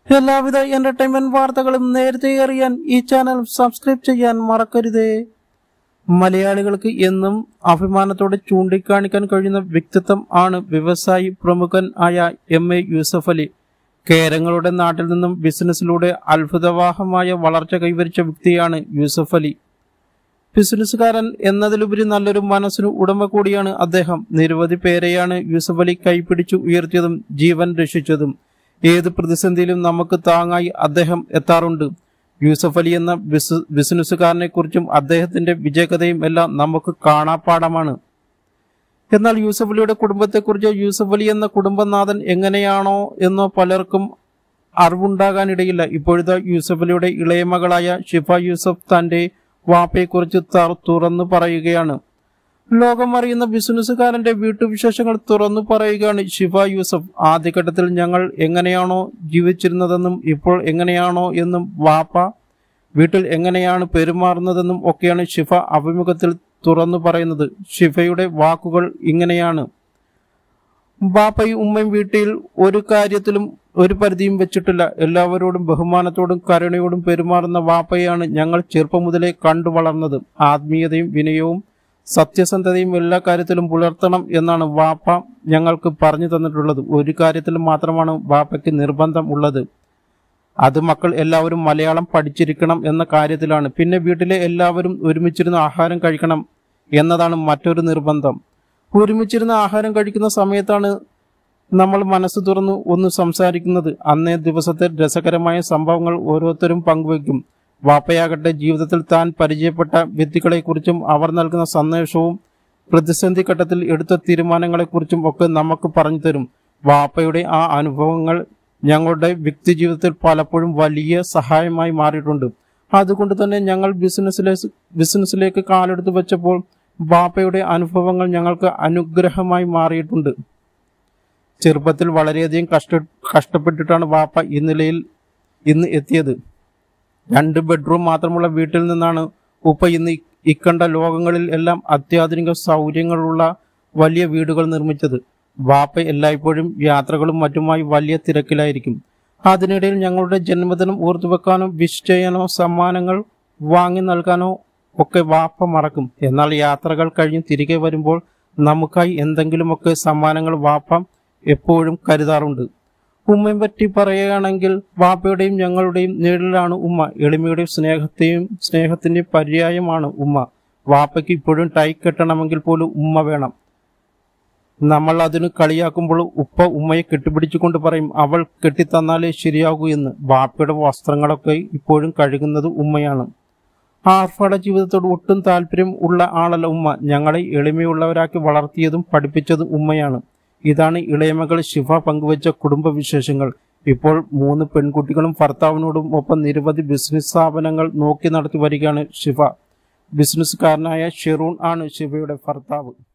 എല്ലാവിധ എന്റർടൈൻമെന്റ് വാർത്തകളും നേരത്തെ അറിയാൻ ഈ ചാനൽ സബ്സ്ക്രൈബ് ചെയ്യാൻ മറക്കരുതേ മലയാളികൾക്ക് എന്നും അഭിമാനത്തോടെ ചൂണ്ടിക്കാണിക്കാൻ കഴിയുന്ന വ്യക്തിത്വം ആണ് വ്യവസായി പ്രമുഖൻ ആയ എം എ യൂസഫ് അലി കേരങ്ങളുടെ നാട്ടിൽ നിന്നും ബിസിനസ്സിലൂടെ അത്ഭുതവാഹമായ വളർച്ച കൈവരിച്ച വ്യക്തിയാണ് യൂസഫ് അലി ബിസിനസ്സുകാരൻ എന്നതിലുപരി നല്ലൊരു മനസ്സിന് ഉടമ കൂടിയാണ് അദ്ദേഹം നിരവധി പേരെയാണ് യൂസഫ് അലി കൈപിടിച്ചു ഉയർത്തിയതും ജീവൻ രക്ഷിച്ചതും ഏത് പ്രതിസന്ധിയിലും നമുക്ക് താങ്ങായി അദ്ദേഹം എത്താറുണ്ട് യൂസഫ് അലി എന്ന ബിസ് ബിസിനസ്സുകാരനെ കുറിച്ചും അദ്ദേഹത്തിന്റെ വിജയകഥയും എല്ലാം നമുക്ക് കാണാപ്പാടമാണ് എന്നാൽ യൂസഫ് അലിയുടെ കുടുംബത്തെക്കുറിച്ച് യൂസഫ് അലി എന്ന കുടുംബനാഥൻ എങ്ങനെയാണോ എന്നോ പലർക്കും അറിവുണ്ടാകാനിടയില്ല ഇപ്പോഴത്തെ യൂസഫ് അലിയുടെ ഇളയ മകളായ ഷിഫ യൂസഫ് തന്റെ വാപ്പയെക്കുറിച്ച് ത- തുറന്നു പറയുകയാണ് ലോകം അറിയുന്ന ബിസിനസ്സുകാരന്റെ വീട്ടുവിശേഷങ്ങൾ തുറന്നു പറയുകയാണ് ഷിഫ യൂസഫ് ആദ്യഘട്ടത്തിൽ ഞങ്ങൾ എങ്ങനെയാണോ ജീവിച്ചിരുന്നതെന്നും ഇപ്പോൾ എങ്ങനെയാണോ എന്നും വാപ്പ വീട്ടിൽ എങ്ങനെയാണ് പെരുമാറുന്നതെന്നും ഒക്കെയാണ് ഷിഫ അഭിമുഖത്തിൽ തുറന്നു പറയുന്നത് ഷിഫയുടെ വാക്കുകൾ ഇങ്ങനെയാണ് ബാപ്പയും ഉമ്മയും വീട്ടിൽ ഒരു കാര്യത്തിലും ഒരു പരിധിയും വെച്ചിട്ടില്ല എല്ലാവരോടും ബഹുമാനത്തോടും കരുണയോടും പെരുമാറുന്ന വാപ്പയാണ് ഞങ്ങൾ ചെറുപ്പം മുതലേ കണ്ടു വളർന്നത് ആത്മീയതയും വിനയവും സത്യസന്ധതയും എല്ലാ കാര്യത്തിലും പുലർത്തണം എന്നാണ് വാപ്പ ഞങ്ങൾക്ക് പറഞ്ഞു തന്നിട്ടുള്ളത് ഒരു കാര്യത്തിൽ മാത്രമാണ് വാപ്പയ്ക്ക് നിർബന്ധം ഉള്ളത് അത് മക്കൾ എല്ലാവരും മലയാളം പഠിച്ചിരിക്കണം എന്ന കാര്യത്തിലാണ് പിന്നെ വീട്ടിലെ എല്ലാവരും ഒരുമിച്ചിരുന്ന് ആഹാരം കഴിക്കണം എന്നതാണ് മറ്റൊരു നിർബന്ധം ഒരുമിച്ചിരുന്ന് ആഹാരം കഴിക്കുന്ന സമയത്താണ് നമ്മൾ മനസ്സ് തുറന്ന് ഒന്ന് സംസാരിക്കുന്നത് അന്നേ ദിവസത്തെ രസകരമായ സംഭവങ്ങൾ ഓരോരുത്തരും പങ്കുവയ്ക്കും വാപ്പയാകട്ടെ ജീവിതത്തിൽ താൻ പരിചയപ്പെട്ട വ്യക്തികളെക്കുറിച്ചും അവർ നൽകുന്ന സന്ദേശവും പ്രതിസന്ധി ഘട്ടത്തിൽ എടുത്ത തീരുമാനങ്ങളെക്കുറിച്ചും ഒക്കെ നമുക്ക് പറഞ്ഞു തരും വാപ്പയുടെ ആ അനുഭവങ്ങൾ ഞങ്ങളുടെ വ്യക്തി ജീവിതത്തിൽ പലപ്പോഴും വലിയ സഹായമായി മാറിയിട്ടുണ്ട് അതുകൊണ്ട് തന്നെ ഞങ്ങൾ ബിസിനസ്സിലെ ബിസിനസ്സിലേക്ക് കാലെടുത്ത് വെച്ചപ്പോൾ വാപ്പയുടെ അനുഭവങ്ങൾ ഞങ്ങൾക്ക് അനുഗ്രഹമായി മാറിയിട്ടുണ്ട് ചെറുപ്പത്തിൽ വളരെയധികം കഷ്ട കഷ്ടപ്പെട്ടിട്ടാണ് വാപ്പ ഈ നിലയിൽ ഇന്ന് എത്തിയത് രണ്ട് ബെഡ്റൂം മാത്രമുള്ള വീട്ടിൽ നിന്നാണ് ഉപ്പ ഇന്ന് ഇ- ഇക്കണ്ട ലോകങ്ങളിൽ എല്ലാം അത്യാധുനിക സൗകര്യങ്ങളുള്ള വലിയ വീടുകൾ നിർമ്മിച്ചത് വാപ്പ എല്ലായ്പ്പോഴും യാത്രകളും മറ്റുമായി വലിയ തിരക്കിലായിരിക്കും അതിനിടയിൽ ഞങ്ങളുടെ ജന്മദിനം ഓർത്തുവെക്കാനോ വിഷ് ചെയ്യാനോ സമ്മാനങ്ങൾ വാങ്ങി നൽകാനോ ഒക്കെ വാപ്പ മറക്കും എന്നാൽ യാത്രകൾ കഴിഞ്ഞ് തിരികെ വരുമ്പോൾ നമുക്കായി എന്തെങ്കിലുമൊക്കെ സമ്മാനങ്ങൾ വാപ്പ എപ്പോഴും കരുതാറുണ്ട് ഉമ്മയെ പറ്റി പറയുകയാണെങ്കിൽ വാപ്പയുടെയും ഞങ്ങളുടെയും നിഴലിലാണ് ഉമ്മ എളിമയുടെയും സ്നേഹത്തെയും സ്നേഹത്തിന്റെ പര്യായമാണ് ഉമ്മ വാപ്പയ്ക്ക് ഇപ്പോഴും ടൈ കെട്ടണമെങ്കിൽ പോലും ഉമ്മ വേണം നമ്മൾ അതിന് കളിയാക്കുമ്പോൾ ഉപ്പ ഉമ്മയെ കെട്ടിപ്പിടിച്ചുകൊണ്ട് പറയും അവൾ കെട്ടിത്തന്നാലേ ശരിയാകൂ എന്ന് വാപ്പയുടെ വസ്ത്രങ്ങളൊക്കെ ഇപ്പോഴും കഴുകുന്നത് ഉമ്മയാണ് ആർഭാട ജീവിതത്തോട് ഒട്ടും താല്പര്യം ഉള്ള ആളല്ല ഉമ്മ ഞങ്ങളെ എളിമയുള്ളവരാക്കി വളർത്തിയതും പഠിപ്പിച്ചതും ഉമ്മയാണ് ഇതാണ് ഇളയമകൾ ശിഫ പങ്കുവച്ച കുടുംബ വിശേഷങ്ങൾ ഇപ്പോൾ മൂന്ന് പെൺകുട്ടികളും ഭർത്താവിനോടും ഒപ്പം നിരവധി ബിസിനസ് സ്ഥാപനങ്ങൾ നോക്കി നടത്തി വരികയാണ് ശിഫ ബിസിനസ്സുകാരനായ ഷെറൂൺ ആണ് ശിവയുടെ ഭർത്താവ്